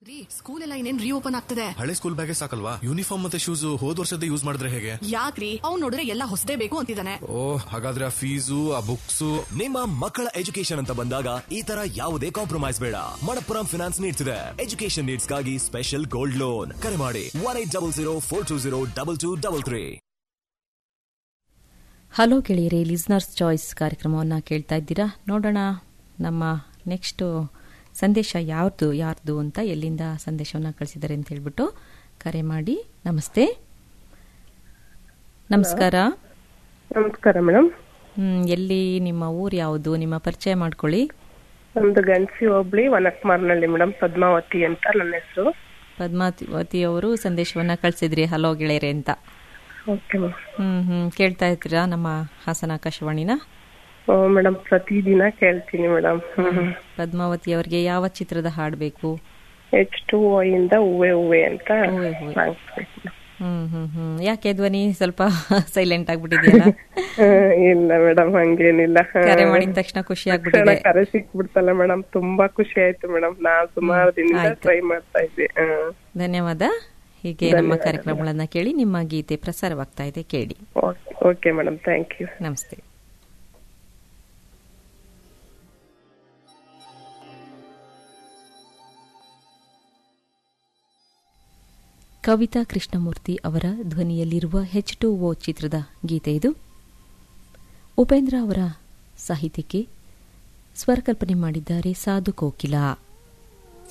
ರೀ ಸ್ಕೂಲ್ ಎಲ್ಲ ಇನ್ನೇನ್ ರೀಓಪನ್ ಆಗ್ತದೆ ಹಳೆ ಸ್ಕೂಲ್ ಬ್ಯಾಗೆ ಸಾಕಲ್ವಾ ಯೂನಿಫಾರ್ಮ್ ಮತ್ತೆ ಶೂಸ್ ಹೋದ್ ವರ್ಷದ ಯೂಸ್ ಮಾಡಿದ್ರೆ ಹೇಗೆ ಯಾಕ್ರಿ ಅವ್ನ್ ನೋಡಿದ್ರೆ ಎಲ್ಲ ಹೊಸದೇ ಬೇಕು ಅಂತಿದ್ದಾನೆ ಓ ಹಾಗಾದ್ರೆ ಆ ಫೀಸು ಆ ಬುಕ್ಸು ನಿಮ್ಮ ಮಕ್ಕಳ ಎಜುಕೇಶನ್ ಅಂತ ಬಂದಾಗ ಈ ತರ ಯಾವುದೇ ಕಾಂಪ್ರಮೈಸ್ ಬೇಡ ಮಣಪ್ಪುರಂ ಫಿನಾನ್ಸ್ ನೀಡ್ತಿದೆ ಎಜುಕೇಶನ್ ನೀಡ್ಸ್ಗಾಗಿ ಸ್ಪೆಷಲ್ ಗೋಲ್ಡ್ ಲೋನ್ ಕರೆ ಮಾಡಿ one eight double zero four two zero double two double three hello ಗೆಳೆಯರೇ ಲಿಸ್ನರ್ಸ್ ಚಾಯ್ಸ್ ಕಾರ್ಯಕ್ರಮವನ್ನು ಕೇಳ್ತಾ ಇದ್ದೀರಾ ನೋಡೋಣ ನಮ್ಮ ನೆಕ್ಸ್ಟ್ ಸಂದೇಶ ಯಾರ್ದು ಯಾರ್ದು ಅಂತ ಎಲ್ಲಿಂದ ಸಂದೇಶವನ್ನು ಕಳಿಸಿದ್ದಾರೆ ಅಂತ ಹೇಳ್ಬಿಟ್ಟು ಕರೆ ಮಾಡಿ ನಮಸ್ತೆ ನಮಸ್ಕಾರ ನಮಸ್ಕಾರ ಮೇಡಮ್ ಹ್ಮ್, ಎಲ್ಲಿ ನಿಮ್ಮ ಊರು ಯಾವುದು ನಿಮ್ಮ ಪರಿಚಯ ಮಾಡ್ಕೊಳ್ಳಿ ನಮ್ದು ಗಂಜಿ ಹೋಬ್ಳಿ ವನಕ್ಮಾರ್ನಲ್ಲಿ ಮೇಡಮ್ ಪದ್ಮಾವತಿ ಅಂತ ನನ್ನ ಹೆಸರು ಪದ್ಮಾವತಿ ಅವರು ಸಂದೇಶವನ್ನ ಕಳಿಸಿದ್ರಿ ಹಲೋ ಗೆಳೆಯರೆ ಅಂತ ಓಕೆ ಮ್ಯಾಮ್ ಹ್ಮ್ ಹ್ಮ್ ಕೇಳ್ತಾ ಇರ್ತೀರಾ ನಮ್ಮ ಹಾಸನ ಆಕಾಶವಾಣಿನ ಮೇಡಮ್ ಪ್ರತಿದಿನ ಕೇಳ್ತೀನಿ ಮೇಡಮ್ ಪದ್ಮಾವತಿ ಅವರಿಗೆ ಯಾವ ಚಿತ್ರದ ಹಾಡಬೇಕು ಎಚ್ ಟು ಓ ಇಂದ ಹೂವೆ ಹೂವೆ ಅಂತ ಹೂವೆ ಹೂವೆ. songs ಬೇಕು madam. ಹ್ಮ್ ಹ್ಮ್ ಹ್ಮ್ ಯಾಕೆ ಧ್ವನಿ ಸ್ವಲ್ಪ ಸೈಲೆಂಟ್ ಆಗ್ಬಿಟ್ಟಿದೆಯಲ್ಲ ಆ, ಇಲ್ಲ ಮೇಡಮ್ ಹಂಗೇನಿಲ್ಲ ಆ, ಕರೆ ಮಾಡಿದ ತಕ್ಷಣ ಖುಷಿ ತಕ್ಷಣ ಆಗ್ಬಿಟ್ಟಿದೆ ಕರೆ ಸಿಕ್ಬಿಡ್ತಲ್ಲ ಮೇಡಮ್ ತುಂಬಾ ಖುಷಿ ಆಯ್ತು ಮೇಡಮ್ ನಾ ಸುಮಾರು ದಿನದಿಂದ ಆಯ್ತು. ಟ್ರೈ ಮಾಡ್ತಾ ಇದ್ದೆ ಆ, ಧನ್ಯವಾದ ಹೀಗೆ ನಮ್ಮ ಕಾರ್ಯಕ್ರಮಗಳನ್ನ ಕೇಳಿ ನಿಮ್ಮ ಗೀತೆ ಪ್ರಸಾರವಾಗ್ತಾ ಇದೆ ಕೇಳಿ okay okay madam thank you ನಮಸ್ತೆ ಕವಿತಾ ಕೃಷ್ಣಮೂರ್ತಿ ಅವರ ಧ್ವನಿಯಲ್ಲಿರುವ ಹೆಚ್ ಟು ಓ ಚಿತ್ರದ ಗೀತೆ ಇದು ಉಪೇಂದ್ರ ಅವರ ಸಾಹಿತ್ಯಕ್ಕೆ ಸ್ವರಕಲ್ಪನೆ ಮಾಡಿದ್ದಾರೆ ಸಾಧು ಕೋಕಿಲಾ